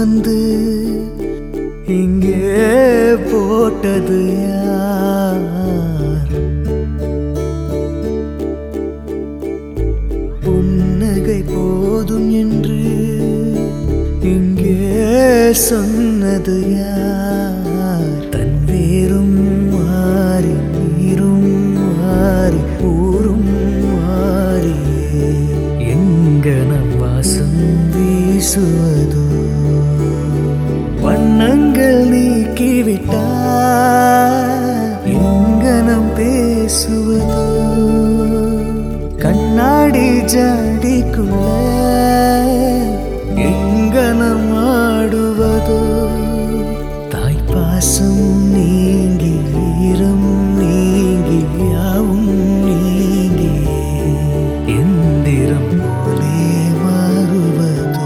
வந்து இங்கே போட்டது யார் புன்னகை போதும் என்று இங்கே சொன்னது யார் தன் வேரும் மாறி நீரும் மாறி ஊரும் மாறியே எங்க நம் வாசம் வீசுவதோ வண்ணங்கள் நீக்கிவிட்டா எங்க நம் பேசுவதோ கண்ணாடி ஜாடிக்குள்ள எங்க நம் ஆடுவதோ தாய்ப்பாசம் நீங்கி ஈரம் நீங்கி யாவும் நீங்கி எந்திரம் போலே மாறுவதோ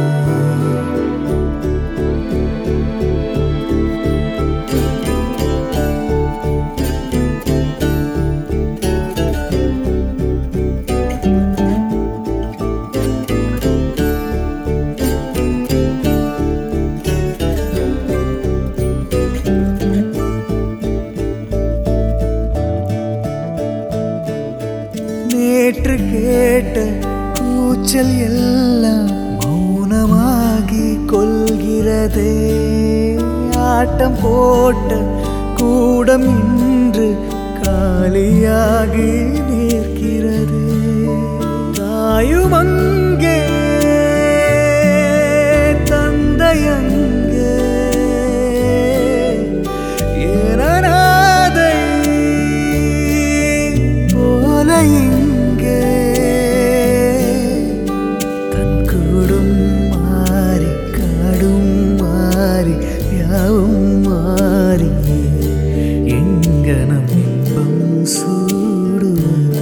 நேற்று கேட்ட கூச்சல் எல்லாம் மௌனமாகி கொள்கிறதே ஆட்டம் போட்ட கூடம் இன்று காலியாகி நிற்கிறதே தாயும் அங்கே தந்தையங்கே ஏனநாதை போல இங்கே தன் கூடும் மாறி காடும் மாறி யாவும் மாறி எங்க நம் இன்பம் சூடுவது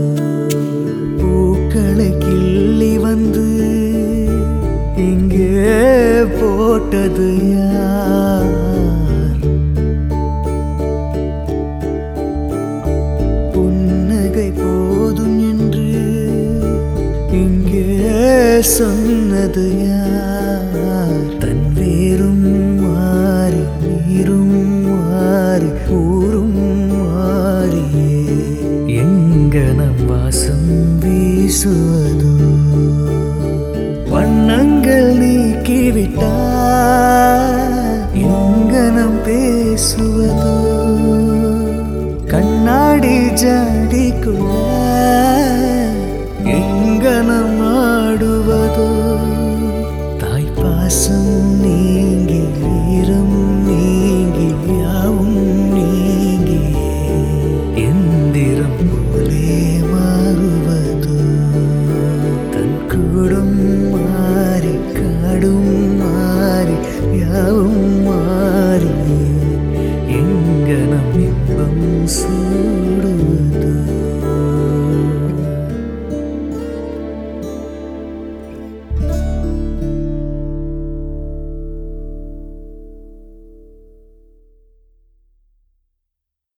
பூக்களை கிள்ளி வந்து இங்கே போட்டது யார் புன்னகை போதும் என்று இங்கே சொன்னது யார் தன் வேரும் மாறி நீரும் மாறி ஊரும் மாறியே எங்க நம் வாசம் வீசுவதோ வண்ணங்கள் நீக்கிவிட்டா எங்க நம் பேசுவதோ கண்ணாடி ஜாடிக்குள்ள எங்க நம் ஆடுவதோ தாய்ப்பாசம்